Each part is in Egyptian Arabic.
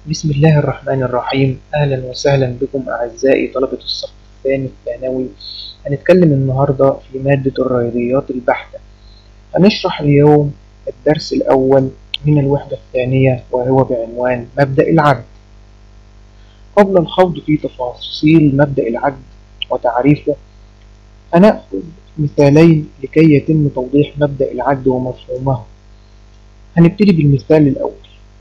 بسم الله الرحمن الرحيم أهلا وسهلا بكم أعزائي طلبة الصف الثاني الثانوي هنتكلم النهاردة في مادة الرياضيات البحتة هنشرح اليوم الدرس الأول من الوحدة الثانية وهو بعنوان مبدأ العد قبل الخوض في تفاصيل مبدأ العد وتعريفه هنأخذ مثالين لكي يتم توضيح مبدأ العد ومفهومه هنبتدي بالمثال الأول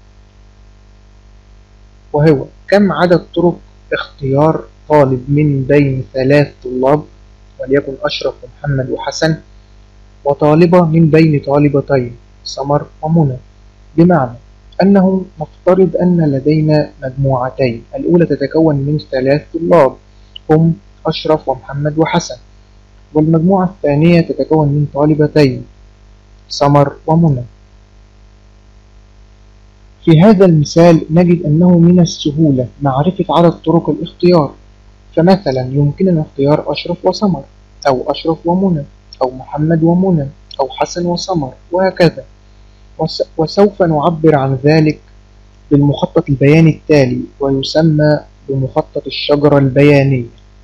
وهو كم عدد طرق اختيار طالب من بين ثلاث طلاب وليكن أشرف ومحمد وحسن وطالبة من بين طالبتين سمر ومنى بمعنى أنه نفترض أن لدينا مجموعتين الأولى تتكون من ثلاث طلاب هم أشرف ومحمد وحسن والمجموعة الثانية تتكون من طالبتين سمر ومنى في هذا المثال نجد أنه من السهولة معرفة عدد طرق الاختيار فمثلا يمكننا اختيار أشرف وسمر أو أشرف ومنى أو محمد ومنى أو حسن وسمر وهكذا وسوف نعبر عن ذلك بالمخطط البياني التالي ويسمى بمخطط الشجرة البيانية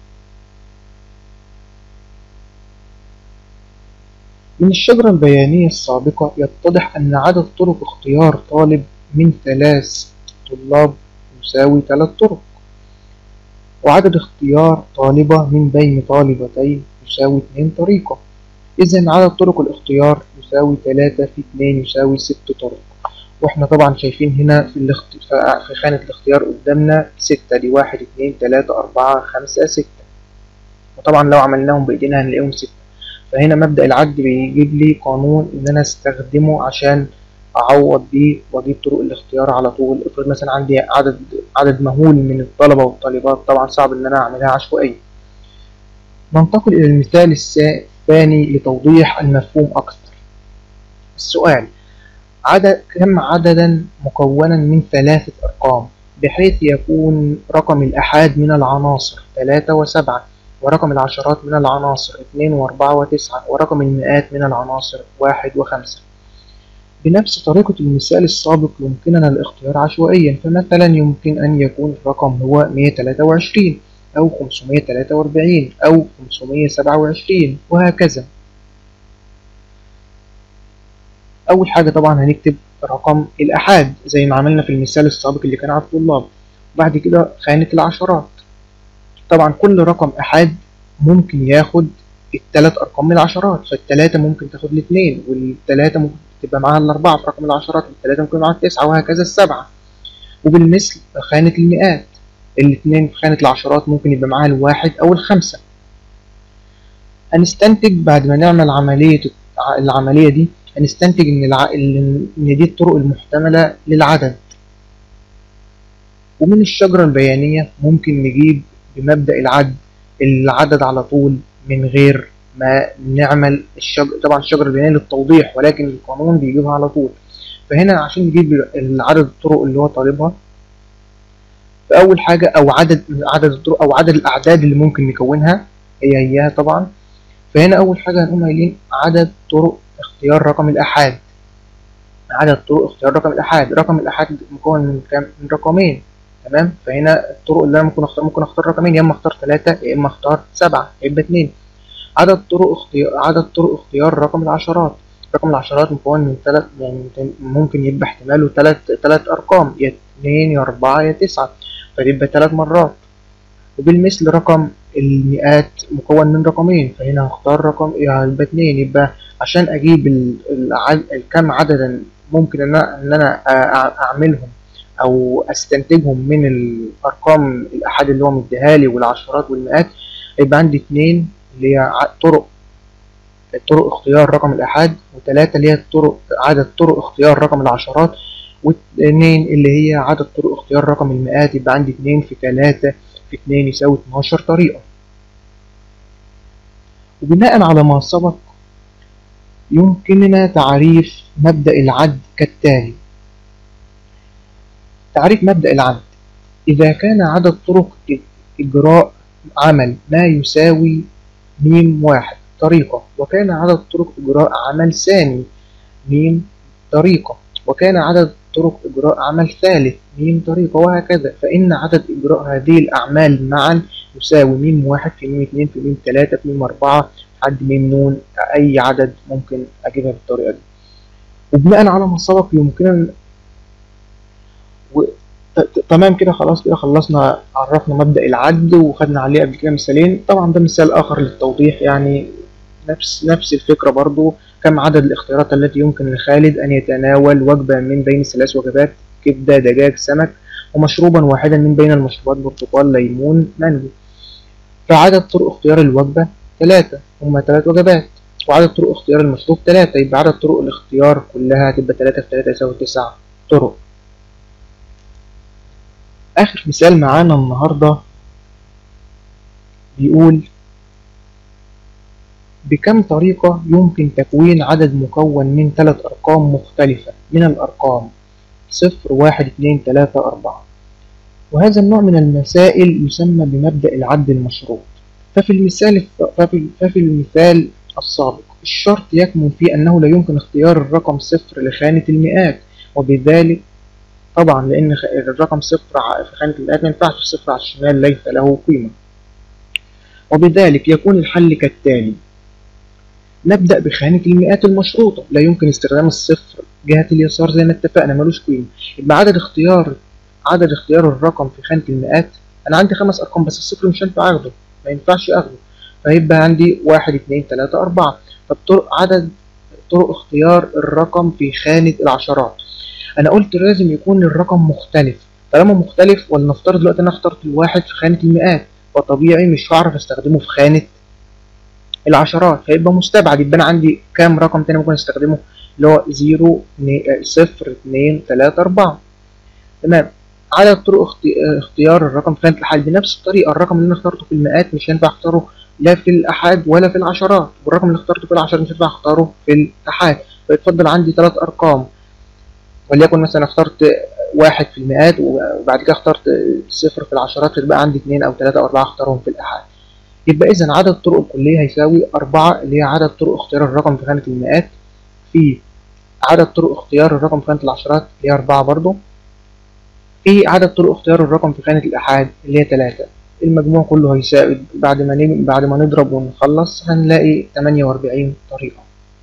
من الشجرة البيانية السابقة يتضح أن عدد طرق اختيار طالب من ثلاث طلاب يساوي ثلاث طرق وعدد اختيار طالبة من بين طالبتين يساوي اثنين طريقة إذا عدد طرق الاختيار يساوي ثلاثة في اثنين يساوي ست طرق واحنا طبعا شايفين هنا في, الاخت... في خانة الاختيار قدامنا ستة دي واحد اتنين تلاتة أربعة خمسة ستة وطبعا لو عملناهم بإيدينا هنلاقيهم ستة فهنا مبدأ العد بيجيب لي قانون إن أنا استخدمه عشان اعوض بيه واجيب طرق الاختيار على طول افرض مثلا عندي عدد عدد مهول من الطلبه والطالبات طبعا صعب ان انا اعملها عشوائيه ننتقل الى المثال الثاني لتوضيح المفهوم اكثر السؤال عدد كم عددا مكونا من ثلاثه ارقام بحيث يكون رقم الأحاد من العناصر ثلاثة وسبعة ورقم العشرات من العناصر اثنين وأربعة وتسعة ورقم المئات من العناصر واحد وخمسة بنفس طريقة المثال السابق يمكننا الاختيار عشوائيا فمثلا يمكن أن يكون الرقم هو 123 أو 543 أو 527 وهكذا أول حاجة طبعا هنكتب رقم الأحاد زي ما عملنا في المثال السابق اللي كان على الطلاب وبعد كده خانة العشرات طبعا كل رقم أحاد ممكن ياخد التلات أرقام من العشرات فالتلاتة ممكن تاخد الاتنين والتلاتة ممكن تبقى معاها الأربعة في رقم العشرات والتلاتة ممكن معاها التسعة وهكذا السبعة وبالمثل خانة المئات الاتنين في خانة العشرات ممكن يبقى معاها الواحد أو الخمسة هنستنتج بعد ما نعمل عملية العملية دي هنستنتج إن, الع... إن دي الطرق المحتملة للعدد ومن الشجرة البيانية ممكن نجيب بمبدأ العد العدد على طول من غير ما نعمل الشجر طبعا الشجرة البيانية للتوضيح ولكن القانون بيجيبها على طول فهنا عشان نجيب عدد الطرق اللي هو طالبها فأول حاجة أو عدد عدد الطرق أو عدد الأعداد اللي ممكن نكونها هي هي طبعا فهنا أول حاجة هنقوم قايلين عدد طرق اختيار رقم الأحاد عدد طرق اختيار رقم الأحاد رقم الأحاد مكون من كام من رقمين تمام فهنا الطرق اللي انا ممكن اختار ممكن اختار رقمين يا اما اختار ثلاثة يا اما اختار سبعة يبقى اتنين عدد طرق اختيار عدد طرق اختيار رقم العشرات رقم العشرات مكون من ثلاث يعني ممكن يبقى احتماله ثلاث ثلاث ارقام يا اتنين يا اربعة يا تسعة فيبقى ثلاث مرات وبالمثل رقم المئات مكون من رقمين فهنا هختار رقم يبقى اتنين يبقى عشان اجيب الكم عددا ممكن ان انا ان انا اعملهم او استنتجهم من الارقام الاحاد اللي هو مديها لي والعشرات والمئات يبقى عندي اتنين اللي هي طرق طرق اختيار رقم الأحاد وثلاثة اللي هي طرق عدد طرق اختيار رقم العشرات واثنين اللي هي عدد طرق اختيار رقم المئات يبقى عندي اتنين في ثلاثة في اتنين يساوي 12 طريقة وبناء على ما سبق يمكننا تعريف مبدأ العد كالتالي تعريف مبدأ العد إذا كان عدد طرق إجراء عمل ما يساوي ميم واحد طريقة وكان عدد طرق إجراء عمل ثاني ميم طريقة وكان عدد طرق إجراء عمل ثالث م طريقة وهكذا فإن عدد إجراء هذه الأعمال معا يساوي م واحد في م اتنين في م تلاتة في م أربعة لحد م نون أي عدد ممكن أجيبها بالطريقة دي وبناء على ما سبق يمكننا و... تمام كده خلاص كده خلصنا عرفنا مبدأ العد وخدنا عليه قبل كده مثالين طبعا ده مثال آخر للتوضيح يعني نفس نفس الفكرة برضو كم عدد الاختيارات التي يمكن لخالد أن يتناول وجبة من بين ثلاث وجبات كبدة دجاج سمك ومشروبا واحدا من بين المشروبات برتقال ليمون مانجو فعدد طرق اختيار الوجبة ثلاثة هما ثلاث وجبات وعدد طرق اختيار المشروب ثلاثة يبقى عدد طرق الاختيار كلها هتبقى ثلاثة في ثلاثة يساوي تسع طرق آخر مثال معانا النهاردة بيقول بكم طريقة يمكن تكوين عدد مكون من ثلاث أرقام مختلفة من الأرقام صفر واحد اتنين تلاتة أربعة وهذا النوع من المسائل يسمى بمبدأ العد المشروط ففي المثال ففي, ففي المثال السابق الشرط يكمن في أنه لا يمكن اختيار الرقم صفر لخانة المئات وبذلك طبعا لأن الرقم صفر في خانة المئات ما ينفعش صفر على الشمال ليس له قيمة وبذلك يكون الحل كالتالي نبدأ بخانة المئات المشروطة لا يمكن استخدام الصفر جهة اليسار زي ما اتفقنا ملوش قيمة يبقى عدد اختيار عدد اختيار الرقم في خانة المئات أنا عندي خمس أرقام بس الصفر مش هينفع أخده ما ينفعش أخده فيبقى عندي واحد اتنين تلاتة أربعة طب طرق عدد طرق اختيار الرقم في خانة العشرات أنا قلت لازم يكون الرقم مختلف طالما مختلف ولنفترض دلوقتي أنا اخترت الواحد في خانة المئات فطبيعي مش هعرف استخدمه في خانة العشرات فيبقى مستبعد يبقى انا عندي كام رقم تاني ممكن استخدمه اللي هو زيرو صفر اتنين تلاتة أربعة تمام عدد طرق اختيار الرقم في خانة الأحاد بنفس الطريقة الرقم اللي أنا اخترته في المئات مش هينفع أختاره لا في الأحاد ولا في العشرات والرقم اللي اخترته في العشرات مش هينفع أختاره في الأحاد فيتفضل عندي ثلاث أرقام وليكن مثلا اخترت واحد في المئات وبعد كده اخترت صفر في العشرات فيبقى عندي اتنين أو تلاتة أو أربعة اختارهم في الأحاد يبقى إذا عدد الطرق الكلية هيساوي أربعة اللي هي عدد طرق اختيار الرقم في خانة المئات في عدد طرق اختيار الرقم في خانة العشرات اللي هي أربعة برضو في عدد طرق اختيار الرقم في خانة الأحاد اللي هي تلاتة المجموع كله هيساوي بعد ما نجم بعد ما نضرب ونخلص هنلاقي تمانية وأربعين طريقة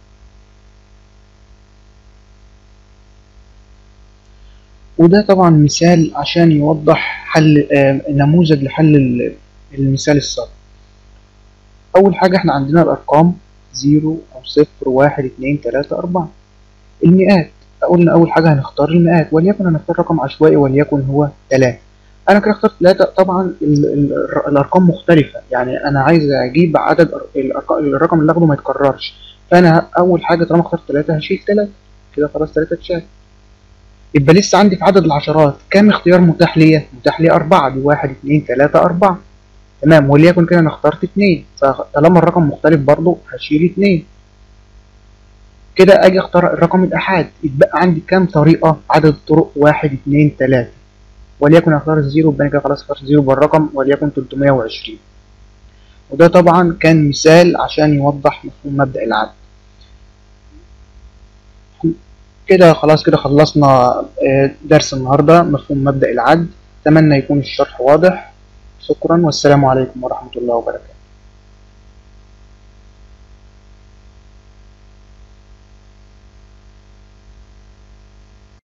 وده طبعا مثال عشان يوضح حل آه نموذج لحل المثال السابق أول حاجة احنا عندنا الأرقام زيرو أو صفر واحد اتنين تلاتة أربعة المئات قلنا أول حاجة هنختار المئات وليكن هنختار رقم عشوائي وليكن هو تلاتة أنا كده اخترت تلاتة طبعا ال ال الأرقام مختلفة يعني أنا عايز أجيب عدد الرقم اللي أخده ما يتكررش فأنا أول حاجة طالما اخترت تلاتة هشيل تلاتة كده خلاص تلاتة اتشال يبقى لسه عندي في عدد العشرات كام اختيار متاح ليا؟ متاح لي أربعة دي واحد اتنين تلاتة أربعة تمام وليكن كده انا اخترت اتنين فطالما الرقم مختلف برضو هشيل اتنين كده اجي اختار الرقم الاحاد يتبقى عندي كام طريقة عدد طرق واحد اتنين تلاتة وليكن اختار الزيرو يبقى كده خلاص اخترت زيرو بالرقم وليكن تلتمية وعشرين وده طبعا كان مثال عشان يوضح مفهوم مبدأ العد كده خلاص كده خلصنا درس النهاردة مفهوم مبدأ العد أتمنى يكون الشرح واضح شكرا والسلام عليكم ورحمة الله وبركاته